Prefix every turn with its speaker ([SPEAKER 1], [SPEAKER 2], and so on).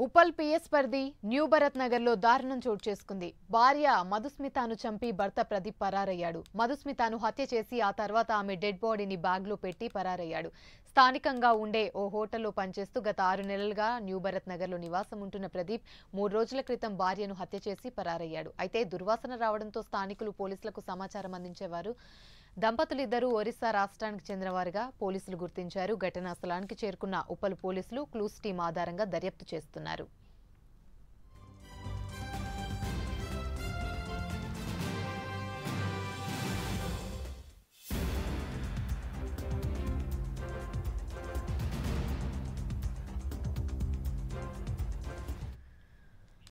[SPEAKER 1] Uppal PS పరిధి new Bharat Nagar లో దారుణం చోటు చేసుకుంది భార్య మధుస్మితాను చంపి భర్త ప్రదీప్ పరారయ్యాడు మధుస్మితాను హత్య చేసి ఆ తర్వాత ఆమె డెడ్ బాడీని బ్యాగ్ లో పెట్టి పరారయ్యాడు స్థానికంగా ఉండే ఓ హోటల్లో పనిచేస్తూ గత ఆరు నెలలుగా న్యూ భరత్ నగర్ లో నివాసం ఉంటున్న ప్రదీప్ మూడు రోజుల క్రితం భార్యను హత్య చేసి పరారయ్యాడు అయితే దుర్వాసన రావడంతో స్థానికులు పోలీసులకు సమాచారం అందించేవారు దంపతులిద్దరూ ఒరిస్సా రాష్ట్రానికి చెందినవారుగా పోలీసులు గుర్తించారు ఘటనా స్థలానికి చేరుకున్న ఉప్పల్ పోలీసులు క్లూస్ టీం ఆధారంగా దర్యాప్తు చేస్తున్నారు